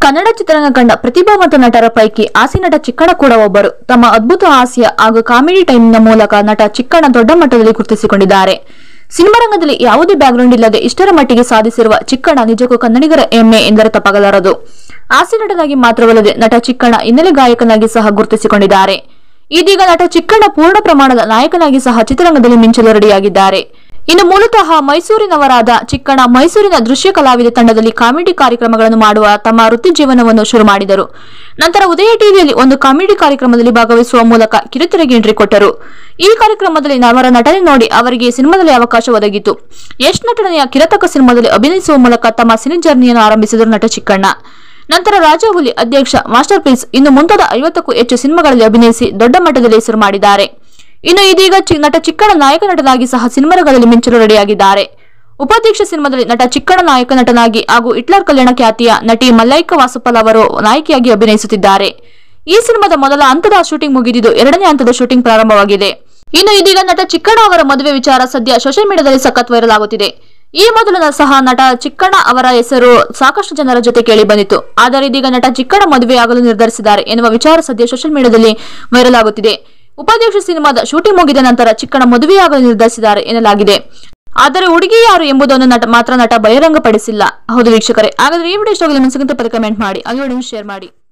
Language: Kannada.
ಕನ್ನಡ ಚಿತ್ರರಂಗ ಕಂಡ ಪ್ರತಿಭಾವಂತ ನಟರ ಪೈಕಿ ಹಾಸ್ಯ ನಟ ಚಿಕ್ಕಣ್ಣ ಕೂಡ ಒಬ್ಬರು ತಮ್ಮ ಅದ್ಭುತ ಹಾಸ್ಯ ಹಾಗೂ ಕಾಮಿಡಿ ಟೈಮ್ನ ಮೂಲಕ ನಟ ಚಿಕ್ಕಣ್ಣ ದೊಡ್ಡ ಮಟ್ಟದಲ್ಲಿ ಗುರುತಿಸಿಕೊಂಡಿದ್ದಾರೆ ಸಿನಿಮಾ ರಂಗದಲ್ಲಿ ಯಾವುದೇ ಬ್ಯಾಕ್ಗ್ರೌಂಡ್ ಇಲ್ಲದೆ ಇಷ್ಟರ ಮಟ್ಟಿಗೆ ಸಾಧಿಸಿರುವ ಚಿಕ್ಕಣ್ಣ ನಿಜಕ್ಕೂ ಕನ್ನಡಿಗರ ಹೆಮ್ಮೆ ಎಂದರೆ ತಪ್ಪಾಗಲಾರದು ಹಾಸ್ಯ ನಟನಾಗಿ ಮಾತ್ರವಲ್ಲದೆ ನಟ ಚಿಕ್ಕಣ್ಣ ಹಿನ್ನೆಲೆ ಗಾಯಕನಾಗಿ ಸಹ ಗುರುತಿಸಿಕೊಂಡಿದ್ದಾರೆ ಇದೀಗ ನಟ ಚಿಕ್ಕಣ್ಣ ಪೂರ್ಣ ಪ್ರಮಾಣದ ನಾಯಕನಾಗಿ ಸಹ ಚಿತ್ರರಂಗದಲ್ಲಿ ಮಿಂಚಲು ರೆಡಿಯಾಗಿದ್ದಾರೆ ಇನ್ನು ಮೂಲತಃ ಮೈಸೂರಿನವರಾದ ಚಿಕ್ಕಣ್ಣ ಮೈಸೂರಿನ ದೃಶ್ಯ ಕಲಾವಿದ ತಂಡದಲ್ಲಿ ಕಾಮಿಡಿ ಕಾರ್ಯಕ್ರಮಗಳನ್ನು ಮಾಡುವ ತಮ್ಮ ವೃತ್ತಿ ಜೀವನವನ್ನು ಶುರು ಮಾಡಿದರು ನಂತರ ಉದಯ ಟಿವಿಯಲ್ಲಿ ಒಂದು ಕಾಮಿಡಿ ಕಾರ್ಯಕ್ರಮದಲ್ಲಿ ಭಾಗವಹಿಸುವ ಮೂಲಕ ಕಿರುತೆರೆಗೆ ಎಂಟ್ರಿ ಕೊಟ್ಟರು ಈ ಕಾರ್ಯಕ್ರಮದಲ್ಲಿ ಅವರ ನಟನೆ ನೋಡಿ ಅವರಿಗೆ ಸಿನಿಮಾದಲ್ಲಿ ಅವಕಾಶ ಒದಗಿತು ಯಶ್ ನಟನೆಯ ಕಿರತಕ ಸಿನಿಮಾದಲ್ಲಿ ಅಭಿನಯಿಸುವ ಮೂಲಕ ತಮ್ಮ ಸಿನಿ ಜರ್ನಿಯನ್ನು ಆರಂಭಿಸಿದರು ನಟ ಚಿಕ್ಕಣ್ಣ ನಂತರ ರಾಜಾಹುಲಿ ಅಧ್ಯಕ್ಷ ಮಾಸ್ಟರ್ ಪೀಸ್ ಇನ್ನು ಮುಂತಾದ ಐವತ್ತಕ್ಕೂ ಹೆಚ್ಚು ಸಿನಿಮಾಗಳಲ್ಲಿ ಅಭಿನಯಿಸಿ ದೊಡ್ಡ ಮಟ್ಟದಲ್ಲಿ ಹೆಸರು ಮಾಡಿದ್ದಾರೆ ಇನ್ನು ಇದೀಗ ಚಿ- ನಟ ಚಿಕ್ಕಣ್ಣ ನಾಯಕ ನಟನಾಗಿ ಸಹ ಸಿನಿಮಾರಂಗದಲ್ಲಿ ಮಿಂಚಲು ರೆಡಿಯಾಗಿದ್ದಾರೆ ಉಪಾಧ್ಯಕ್ಷ ಸಿನಿಮಾದಲ್ಲಿ ನಟ ಚಿಕ್ಕಣ್ಣ ನಾಯಕ ನಟನಾಗಿ ಹಾಗೂ ಹಿಟ್ಲರ್ ಕಲ್ಯಾಣ ಖ್ಯಾತಿಯ ನಟಿ ಮಲ್ಲೈಕ ವಾಸುಪಲ್ ಅವರು ನಾಯಕಿಯಾಗಿ ಅಭಿನಯಿಸುತ್ತಿದ್ದಾರೆ ಈ ಸಿನಿಮಾದ ಮೊದಲ ಹಂತದ ಶೂಟಿಂಗ್ ಮುಗಿದಿದ್ದು ಎರಡನೇ ಹಂತದ ಶೂಟಿಂಗ್ ಪ್ರಾರಂಭವಾಗಿದೆ ಇನ್ನು ಇದೀಗ ನಟ ಚಿಕ್ಕಣ್ಣ ಅವರ ಮದುವೆ ವಿಚಾರ ಸದ್ಯ ಸೋಷಿಯಲ್ ಮೀಡಿಯಾದಲ್ಲಿ ಸಖತ್ ವೈರಲ್ ಆಗುತ್ತಿದೆ ಈ ಮೊದಲು ಸಹ ನಟ ಚಿಕ್ಕಣ್ಣ ಅವರ ಹೆಸರು ಸಾಕಷ್ಟು ಜನರ ಜೊತೆ ಕೇಳಿ ಬಂದಿತ್ತು ಆದರೆ ಇದೀಗ ನಟ ಚಿಕ್ಕಣ್ಣ ಮದುವೆಯಾಗಲು ನಿರ್ಧರಿಸಿದ್ದಾರೆ ಎನ್ನುವ ವಿಚಾರ ಸದ್ಯ ಸೋಷಿಯಲ್ ಮೀಡಿಯಾದಲ್ಲಿ ವೈರಲ್ ಆಗುತ್ತಿದೆ ಉಪಾಧ್ಯಕ್ಷ ಸಿನಿಮಾದ ಶೂಟಿಂಗ್ ಮುಗಿದ ನಂತರ ಚಿಕ್ಕಣ್ಣ ಮದುವೆಯಾಗಲು ನಿರ್ಧರಿಸಿದ್ದಾರೆ ಎನ್ನಲಾಗಿದೆ ಆದರೆ ಹುಡುಗಿ ಯಾರು ಎಂಬುದನ್ನು ನಟ ಮಾತ್ರ ನಟ ಬಹಿರಂಗಪಡಿಸಿಲ್ಲ ಹೌದು ವೀಕ್ಷಕರೇ ಹಾಗಾದ್ರೆ ಈ ವಿಡಿಯೋ ಇಷ್ಟವಾಗಲಿ ಮನಸ್ಸಿಗಂತ ಪದ ಕಮೆಂಟ್ ಮಾಡಿ ಅಲ್ಲಿ ಶೇರ್ ಮಾಡಿ